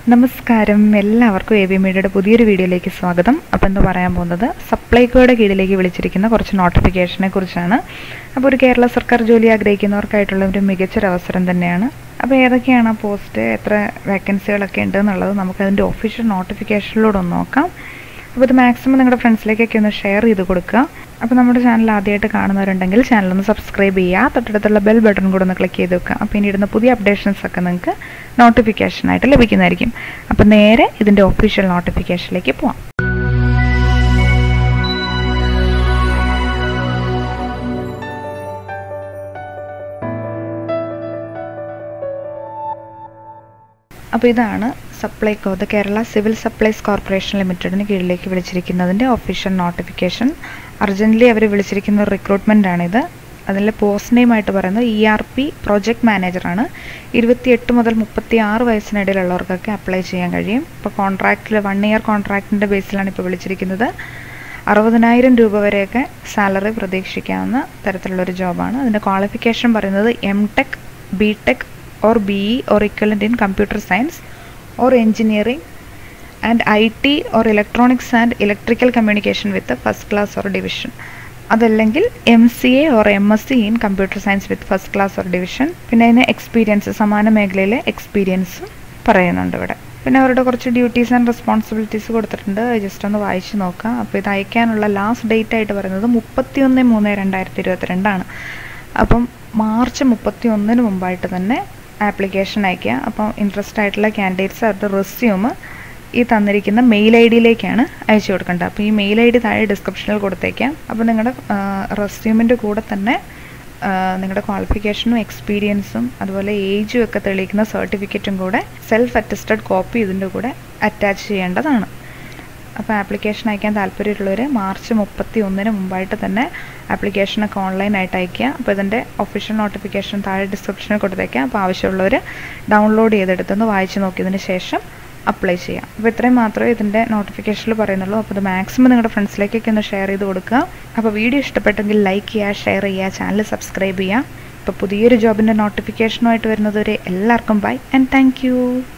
നമസ്കാരം എല്ലാവർക്കും A B മീഡിയയുടെ പുതിയൊരു വീഡിയോയിലേക്ക് സ്വാഗതം അപ്പോൾ ഇന്ന് പറയാൻ പോകുന്നത് സപ്ലൈകോയുടെ കീഴിലേക്ക് വിളിച്ചിരിക്കുന്ന കുറച്ച് നോട്ടിഫിക്കേഷനെ കുറിച്ചാണ് അപ്പോൾ ഒരു കേരള സർക്കാർ ജോലി ആഗ്രഹിക്കുന്നവർക്കായിട്ടുള്ള ഒരു മികച്ചൊരു അവസരം തന്നെയാണ് അപ്പോൾ ഏതൊക്കെയാണ് ആ പോസ്റ്റ് എത്ര വേക്കൻസികളൊക്കെ ഉണ്ട് എന്നുള്ളത് നമുക്ക് അതിൻ്റെ ഒഫീഷ്യൽ നോട്ടിഫിക്കേഷനിലൂടെ ഒന്ന് നോക്കാം അപ്പോൾ ഇത് മാക്സിമം നിങ്ങളുടെ ഫ്രണ്ട്സിലേക്കൊക്കെ ഒന്ന് ഷെയർ ചെയ്ത് കൊടുക്കുക അപ്പോൾ നമ്മുടെ ചാനൽ ആദ്യമായിട്ട് കാണുന്നവരുണ്ടെങ്കിൽ ചാനൽ ഒന്ന് സബ്സ്ക്രൈബ് ചെയ്യുക തൊട്ടടുത്തുള്ള ബെൽ ബട്ടൺ കൂടെ ഒന്ന് ക്ലിക്ക് ചെയ്ത് വെക്കുക അപ്പോൾ ഇനി ഇടുന്ന പുതിയ അപ്ഡേഷൻസ് ഒക്കെ നിങ്ങൾക്ക് നോട്ടിഫിക്കേഷനായിട്ട് ലഭിക്കുന്നതായിരിക്കും അപ്പോൾ നേരെ ഇതിൻ്റെ ഒഫീഷ്യൽ നോട്ടിഫിക്കേഷനിലേക്ക് പോവാം അപ്പോൾ ഇതാണ് Supplyco the Kerala civil supplies corporation ലിമിറ്റഡിന് കീഴിലേക്ക് വിളിച്ചിരിക്കുന്നതിൻ്റെ ഒഫീഷ്യൽ നോട്ടിഫിക്കേഷൻ അർജൻറ്റ്ലി അവർ വിളിച്ചിരിക്കുന്ന ഒരു റിക്രൂട്ട്മെൻ്റ് ആണിത് അതിലെ പോസ്റ്റ് നെയിം ആയിട്ട് പറയുന്നത് ഇ ആർ പി പ്രൊജക്ട് മാനേജറാണ് ഇരുപത്തിയെട്ട് മുതൽ മുപ്പത്തി ആറ് വയസ്സിനിടയിലുള്ളവർക്കൊക്കെ അപ്ലൈ ചെയ്യാൻ കഴിയും ഇപ്പോൾ കോൺട്രാക്റ്റിൽ വൺ ഇയർ കോൺട്രാക്റ്റിൻ്റെ ബേസിലാണ് ഇപ്പോൾ വിളിച്ചിരിക്കുന്നത് അറുപതിനായിരം രൂപ വരെയൊക്കെ സാലറി പ്രതീക്ഷിക്കാവുന്ന തരത്തിലുള്ളൊരു ജോബാണ് അതിൻ്റെ ക്വാളിഫിക്കേഷൻ പറയുന്നത് M Tech B Tech or BE or equivalent in computer science or engineering and IT or electronics and electrical communication with a first class or division അതല്ലെങ്കിൽ M C A or M S C in computer science with first class or division പിന്നെ അതിന് experience സമാന മേഖലയിലെ എക്സ്പീരിയൻസും പറയുന്നുണ്ട് ഇവിടെ പിന്നെ അവരുടെ കുറച്ച് ഡ്യൂട്ടീസ് ആൻഡ് റെസ്പോൺസിബിലിറ്റീസ് കൊടുത്തിട്ടുണ്ട് ജസ്റ്റ് ഒന്ന് വായിച്ച് നോക്കാം അപ്പോൾ ഇത് അയക്കാനുള്ള ലാസ്റ്റ് ഡേറ്റ് ആയിട്ട് പറയുന്നത് മുപ്പത്തിയൊന്ന് മൂന്ന് രണ്ടായിരത്തി ഇരുപത്തിരണ്ടാണ് അപ്പം മാർച്ച് മുപ്പത്തി ഒന്നിന് മുമ്പായിട്ട് തന്നെ ആപ്ലിക്കേഷൻ അയയ്ക്കുക അപ്പോൾ ഇൻട്രസ്റ്റ് ആയിട്ടുള്ള ക്യാൻഡിഡേറ്റ്സ് അവരുടെ റെസ്യൂം ഈ തന്നിരിക്കുന്ന മെയിൽ ഐ ഡിയിലേക്കാണ് അയച്ചു കൊടുക്കേണ്ടത് അപ്പോൾ ഈ മെയിൽ ഐ ഡി താഴെ ഡിസ്ക്രിപ്ഷനിൽ കൊടുത്തേക്കാം അപ്പോൾ നിങ്ങളുടെ റെസ്യൂമിൻ്റെ കൂടെ തന്നെ നിങ്ങളുടെ ക്വാളിഫിക്കേഷനും എക്സ്പീരിയൻസും അതുപോലെ ഏജും ഒക്കെ തെളിയിക്കുന്ന സർട്ടിഫിക്കറ്റും കൂടെ സെൽഫ് അറ്റസ്റ്റഡ് കോപ്പി ഇതിൻ്റെ കൂടെ അറ്റാച്ച് ചെയ്യേണ്ടതാണ് അപ്പോൾ ആപ്ലിക്കേഷൻ അയക്കാൻ താല്പര്യമുള്ളവർ മാർച്ച് മുപ്പത്തി ഒന്നിന് മുമ്പായിട്ട് തന്നെ ആപ്ലിക്കേഷനൊക്കെ ഓൺലൈനായിട്ട് അയയ്ക്കുക അപ്പോൾ ഇതിൻ്റെ ഒഫീഷ്യൽ നോട്ടിഫിക്കേഷൻ താഴെ ഡിസ്ക്രിപ്ഷനിൽ കൊടുത്തേക്കാം അപ്പോൾ ആവശ്യമുള്ളവർ ഡൗൺലോഡ് ചെയ്തെടുത്തൊന്ന് വായിച്ച് നോക്കിയതിന് ശേഷം അപ്ലൈ ചെയ്യാം അപ്പോൾ ഇത്രയും മാത്രമേ ഇതിൻ്റെ നോട്ടിഫിക്കേഷനിൽ പറയുന്നുള്ളൂ അപ്പോൾ ഇത് മാക്സിമം നിങ്ങളുടെ ഫ്രണ്ട്സിലേക്കൊക്കെ ഒന്ന് ഷെയർ ചെയ്ത് കൊടുക്കുക അപ്പോൾ വീഡിയോ ഇഷ്ടപ്പെട്ടെങ്കിൽ ലൈക്ക് ചെയ്യുക ഷെയർ ചെയ്യുക ചാനൽ സബ്സ്ക്രൈബ് ചെയ്യുക അപ്പോൾ പുതിയൊരു ജോബിൻ്റെ നോട്ടിഫിക്കേഷനുമായിട്ട് വരുന്നത് വരെ എല്ലാവർക്കും ബൈ ആൻഡ് താങ്ക്